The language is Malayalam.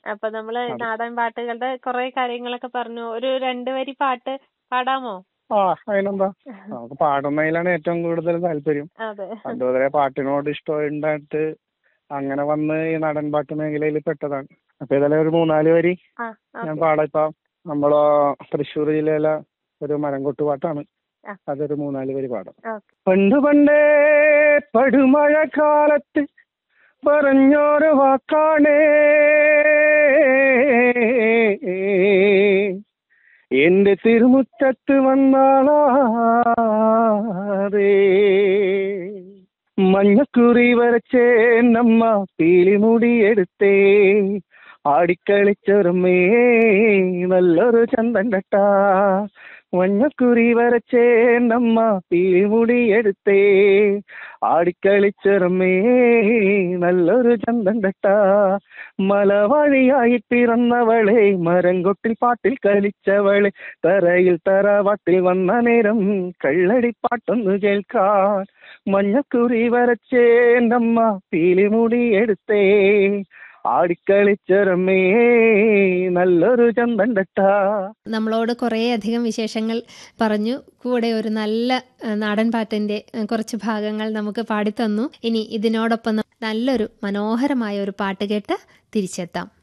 അപ്പൊ നമ്മള് അതെ. നാടൻ പാട്ടുകളുടെ കുറെ കാര്യങ്ങളൊക്കെ പറഞ്ഞു ഒരു രണ്ട് വരി പാട്ട് പാടാമോ ആ അതിനെന്താ നമുക്ക് പാടുന്നതിലാണ് ഏറ്റവും കൂടുതൽ താല്പര്യം അതെ പണ്ട് മുതലേ പാട്ടിനോട് ഇഷ്ടം ഉണ്ടായിട്ട് അങ്ങനെ വന്ന് ഈ നാടൻ പാട്ട് മേഖലയിൽ പെട്ടതാണ് അപ്പൊ ഏതായാലും ഒരു മൂന്നാല് വരി ആ ഞാൻ ഓക്കെ പാടാം ഇപ്പൊ നമ്മളെ തൃശ്ശൂർ ജില്ലയിലെ ഒരു മരംകൊട്ട് പാട്ടാണ് ആ. അതൊരു മൂന്നാല് വരി പാടാം ഓക്കെ പണ്ട് പണ്ടേ പടുമഴ കാലത്ത് പറഞ്ഞൊരു വാക്കാണേ എന്റെ തിരുമുറ്റത്ത് വന്നാളാറേ മഞ്ഞക്കുറി വരച്ചേ നമ്മ പീലിമുടി എടുത്തേ ആടിക്കളിച്ചൊരുമേ നല്ലൊരു ചന്തൻ കട്ടാ മഞ്ഞക്കുറി വരച്ചേ നമ്മ പീലിമുടി എടുത്തേ ആടിക്കളിച്ചെറുമേ നല്ലൊരു ചന്തൻ കട്ടാ മലവഴിയായി പിറന്നവളെ മരംകൊട്ടിൽ പാട്ടിൽ കളിച്ചവളെ തറയിൽ തറവാട്ടിൽ വന്ന നേരം കള്ളടിപ്പാട്ടൊന്നു കേൾക്കാൻ മഞ്ഞക്കുറി വരച്ചേ നമ്മ പീലിമുടി എടുത്തേ ആടിക്കളിച്ചെറുമേ നല്ലൊരു ചന്തൻ കട്ടാ നമ്മളോട് കുറേ അധികം വിശേഷങ്ങൾ പറഞ്ഞു കൂടെ ഒരു നല്ല ഏഹ്, നാടൻ പാട്ടിന്റെ ഏഹ്, കുറച്ച് ഭാഗങ്ങൾ നമുക്ക് പാടിത്തന്നു ഇനി ഇതിനോടൊപ്പം ന- നല്ലൊരു മനോഹരമായ ഒരു പാട്ട് കേട്ട് തിരിച്ചെത്താം